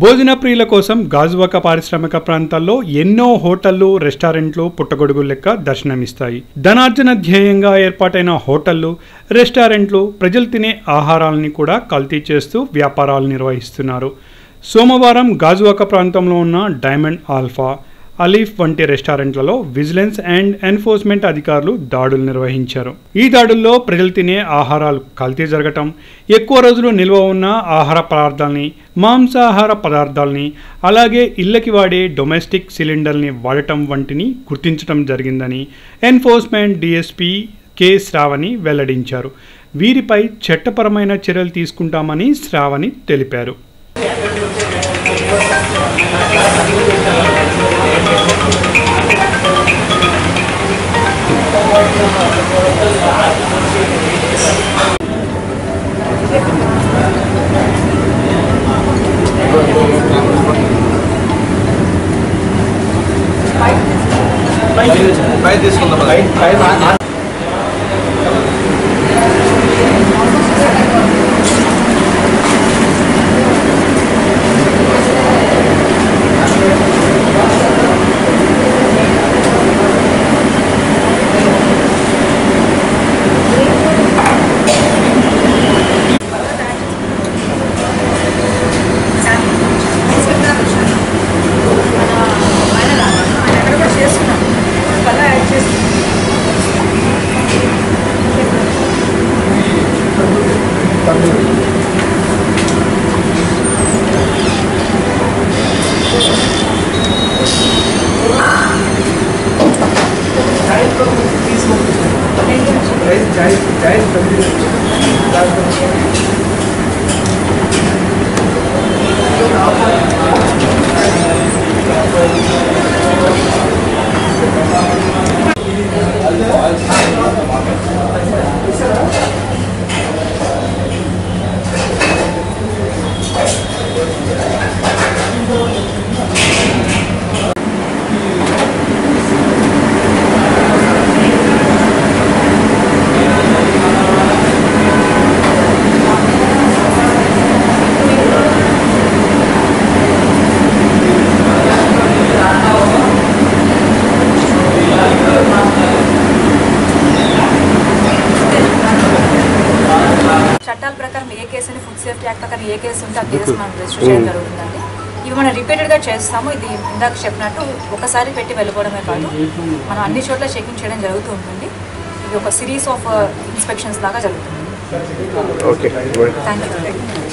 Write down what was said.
భోజన ప్రియుల కోసం గాజువాక పారిశ్రామిక ప్రాంతాల్లో ఎన్నో హోటళ్లు రెస్టారెంట్లు పుట్టగొడుగులు లెక్క దర్శనమిస్తాయి ధనార్జన ధ్యేయంగా ఏర్పాటైన హోటళ్లు రెస్టారెంట్లు ప్రజలు తినే ఆహారాలని కూడా కల్తీ చేస్తూ వ్యాపారాలు నిర్వహిస్తున్నారు సోమవారం గాజువాక ప్రాంతంలో ఉన్న డైమండ్ ఆల్ఫా అలీఫ్ వంటి రెస్టారెంట్లలో విజిలెన్స్ అండ్ ఎన్ఫోర్స్మెంట్ అధికారులు దాడులు నిర్వహించారు ఈ దాడుల్లో ప్రజలు తినే ఆహారాలు కల్తీ జరగటం ఎక్కువ రోజులు నిల్వ ఉన్న ఆహార పదార్థాలని మాంసాహార పదార్థాలని అలాగే ఇళ్ళకి వాడే డొమెస్టిక్ సిలిండర్ని వాడటం వంటిని గుర్తించడం జరిగిందని ఎన్ఫోర్స్మెంట్ డిఎస్పీ కె శ్రావణి వెల్లడించారు వీరిపై చట్టపరమైన చర్యలు తీసుకుంటామని శ్రావణి తెలిపారు పై తీసుకుందాం చట్టాల ప్రకారం ఏ కేసుని ఫుడ్ సేఫ్టీ యాక్ట్ ప్రకారం ఏ కేసు ఉంటే ఆ కేసు మనం రిజిస్టర్ చేయడం జరుగుతుందండి ఇవి మనం రిపీటెడ్గా చేస్తాము ఇది ఇందాక చెప్పినట్టు ఒకసారి పెట్టి వెళ్ళిపోవడమే కాదు మనం అన్ని చోట్ల చెకింగ్ చేయడం జరుగుతూ ఉంటుంది ఇది ఒక సిరీస్ ఆఫ్ ఇన్స్పెక్షన్స్ లాగా జరుగుతుంది ఓకే థ్యాంక్ యూ